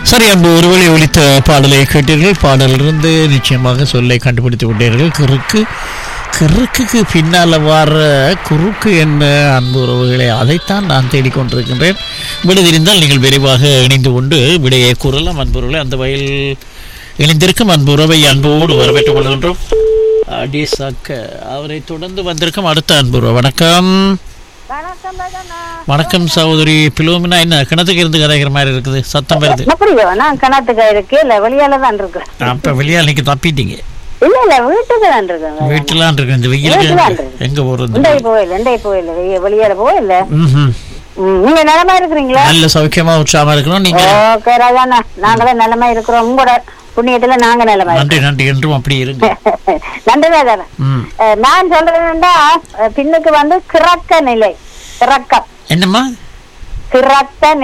சரி அன்பு ஒருவழி ஒலித்த பாடலை கேட்டீர்கள் பாடலிருந்து நிச்சயமாக சொல்லை கண்டுபிடித்து விட்டீர்கள் கிறுக்கு கிறுக்குக்கு பின்னால் வர குறுக்கு என்ன அன்பு உறவுகளை அதைத்தான் நான் தேடிக்கொண்டிருக்கின்றேன் விடை தெரிந்தால் நீங்கள் விரைவாக இணைந்து கொண்டு விடையை கூறலாம் அன்புறவுகளை அந்த வயல் இணைந்திருக்கும் அன்பு உறவை அன்போடு வரவேற்றுக் கொள்கின்றோம் அடி சாக்க அவரை தொடர்ந்து வந்திருக்கும் அடுத்த அன்பு உறவு வணக்கம் வணக்கம் பகனா. வணக்கம் சகோதரி பிலோமினா என்ன கிணத்துக்கு இருந்து கதைக்கிற மாதிரி இருக்குது சத்தம் வருது எப்படியோ நான் கணத்துக்கு இருக்கு இல்ல வெளியால தான் இருக்கேன் அப்ப வெளியால் நீங்க தப்பிட்டீங்க இல்ல இல்ல வீட்டுக்கு தான் இருக்கேன் வீட்டுலாம் இருக்கு இந்த வீட்டுல வெயிலுக்கு இருக்கு. எங்க போறது இண்டை போயில இண்டை போயில வெளிய வெளியால போயில ம்ஹும். நீங்க நலமா இருக்கிறீங்களா நல்ல சௌக்கியமா உற்சாகமா இருக்கணும் நீங்க ஓகே ராஜாண்ணா நாங்களும் நலமா இருக்கிறோம் உங்களோட புண்ணியத்துல நாங்க நலமா நன்றி நன்றி என்றும் அப்படி இருங்க இருக்கோம் நன்றி ராஜாண்ணா ம். அஹ், நான் சொல்றதுன்னா பின்னுக்கு வந்து கிறக்க நிலை கிறக்கம் என்னம்மா கிறக்க